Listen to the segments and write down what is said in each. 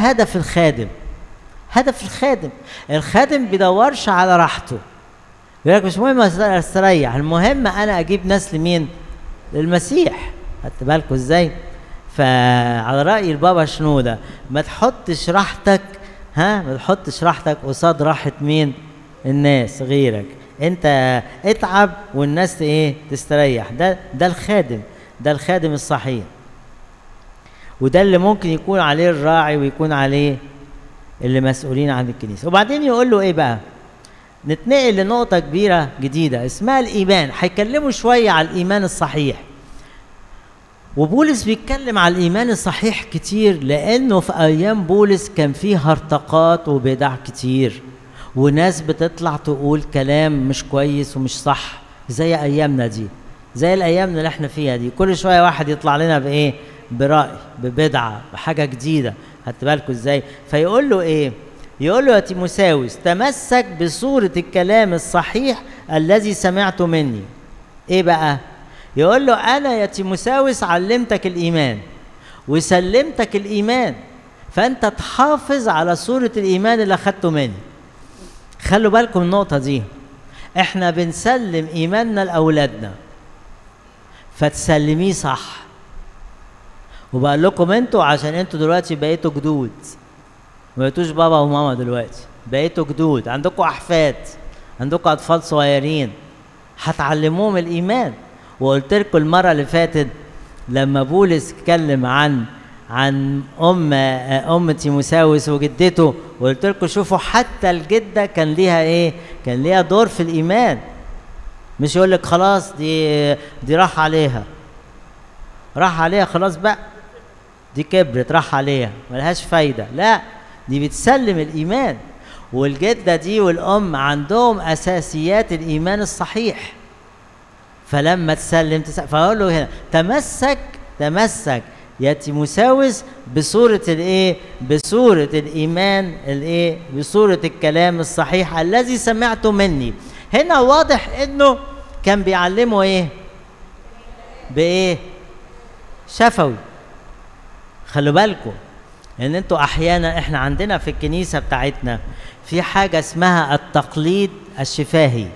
هدف الخادم هدف الخادم الخادم بيدورش على راحته يقول لك مش مهم استريح المهم انا اجيب ناس لمين للمسيح خدت بالكم ازاي فعلى راي البابا شنوده ما تحطش راحتك ها ما تحطش راحتك قصاد راحه مين الناس غيرك انت اتعب والناس ايه تستريح ده ده الخادم ده الخادم الصحيح وده اللي ممكن يكون عليه الراعي ويكون عليه اللي مسؤولين عن الكنيسه وبعدين يقول له ايه بقى نتنقل لنقطة كبيرة جديدة اسمها الإيمان هيكلموا شوية على الإيمان الصحيح وبولس بيتكلم على الإيمان الصحيح كتير لأنه في أيام بولس كان فيه هرطقات وبدع كتير وناس بتطلع تقول كلام مش كويس ومش صح زي أيامنا دي زي الأيام اللي احنا فيها دي كل شوية واحد يطلع لنا بإيه برأي ببدعة بحاجة جديدة خدت بالكم ازاي فيقول له ايه يقول له يا تيموساوس تمسك بصورة الكلام الصحيح الذي سمعته مني ايه بقى يقول له انا يا تيموساوس علمتك الايمان وسلمتك الايمان فانت تحافظ على صورة الايمان اللي اخدته مني خلوا بالكم النقطة دي احنا بنسلم ايماننا لاولادنا فتسلميه صح وبقول لكم انتوا عشان انتوا دلوقتي بقيتوا جدود ما بقيتوش بابا وماما دلوقتي بقيتوا جدود عندكم احفاد عندكم اطفال صغيرين هتعلموهم الايمان وقلت لكم المره اللي فاتت لما بولس اتكلم عن عن ام ام تيموساوس وجدته وقلت لكم شوفوا حتى الجده كان ليها ايه كان ليها دور في الايمان مش يقول لك خلاص دي دي راح عليها راح عليها خلاص بقى دي كبرت راح عليها ملهاش فايده لا دي بتسلم الايمان والجده دي والام عندهم اساسيات الايمان الصحيح فلما تسلم تسلم فاقول له هنا تمسك تمسك يا تيموساوس بصورة الايه؟ بصورة الإيمان الايه؟ بصورة الكلام الصحيح الذي سمعته مني. هنا واضح إنه كان بيعلمه إيه؟ بإيه؟ شفوي. خلوا بالكم ان انتوا احيانا احنا عندنا في الكنيسه بتاعتنا في حاجه اسمها التقليد الشفاهي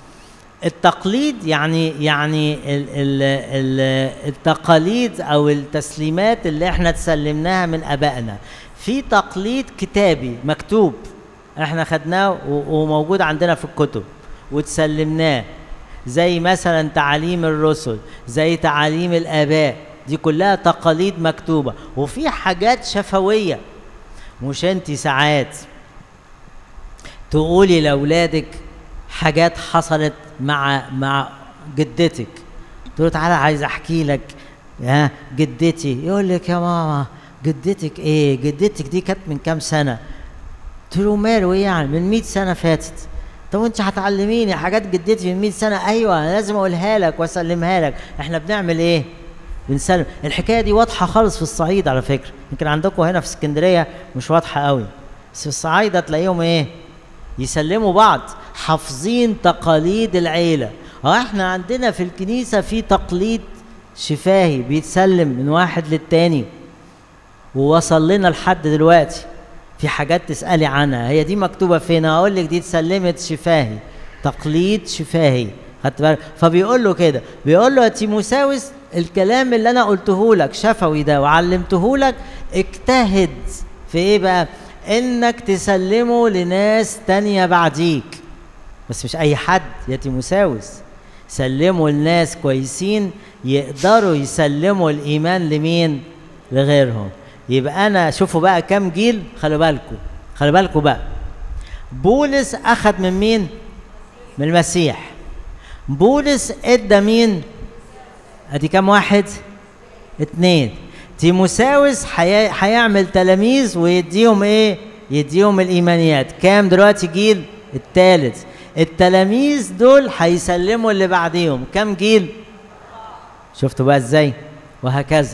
التقليد يعني يعني ال ال ال التقاليد او التسليمات اللي احنا تسلمناها من ابائنا في تقليد كتابي مكتوب احنا خدناه وموجود عندنا في الكتب وتسلمناه زي مثلا تعاليم الرسل زي تعاليم الاباء دي كلها تقاليد مكتوبة وفي حاجات شفوية مش انت ساعات تقولي لأولادك حاجات حصلت مع مع جدتك تقول له تعالى عايز احكي لك ها جدتي يقول لك يا ماما جدتك ايه جدتك دي كانت من كام سنه قلت له ماله ايه يعني من 100 سنه فاتت طب انت هتعلميني حاجات جدتي من 100 سنه ايوه انا لازم اقولها لك واسلمها لك احنا بنعمل ايه بنسلم الحكايه دي واضحه خالص في الصعيد على فكره يمكن عندكم هنا في اسكندريه مش واضحه قوي بس في الصعايده تلاقيهم ايه يسلموا بعض حافظين تقاليد العيله اه احنا عندنا في الكنيسه في تقليد شفاهي بيتسلم من واحد للتاني ووصل لنا لحد دلوقتي في حاجات تسالي عنها هي دي مكتوبه فين اقول لك دي اتسلمت شفاهي تقليد شفاهي خدت بالك فبيقول له كده بيقول له يا تيموساوس الكلام اللي انا قلته لك شفوي ده وعلمته لك اجتهد في ايه بقى انك تسلمه لناس تانية بعديك بس مش اي حد يا تيموساوس سلموا لناس كويسين يقدروا يسلموا الايمان لمين لغيرهم يبقى انا شوفوا بقى كام جيل خلوا بالكم خلوا بالكم بقى بولس اخذ من مين من المسيح بولس ادى مين ادي كام واحد اتنين تيموساوس هيعمل تلاميذ ويديهم ايه يديهم الايمانيات كام دلوقتي جيل الثالث التلاميذ دول هيسلموا اللي بعديهم كام جيل شفتوا بقى ازاي وهكذا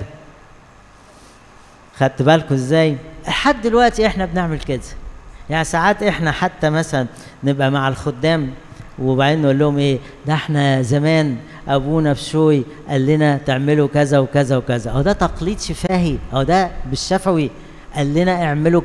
خدت بالكم ازاي لحد دلوقتي احنا بنعمل كده يعني ساعات احنا حتى مثلا نبقى مع الخدام وبعدين نقول لهم ايه ده احنا زمان ابونا بشوي قال لنا تعملوا كذا وكذا وكذا اهو ده تقليد شفاهي اهو ده بالشفوي قال لنا اعملوا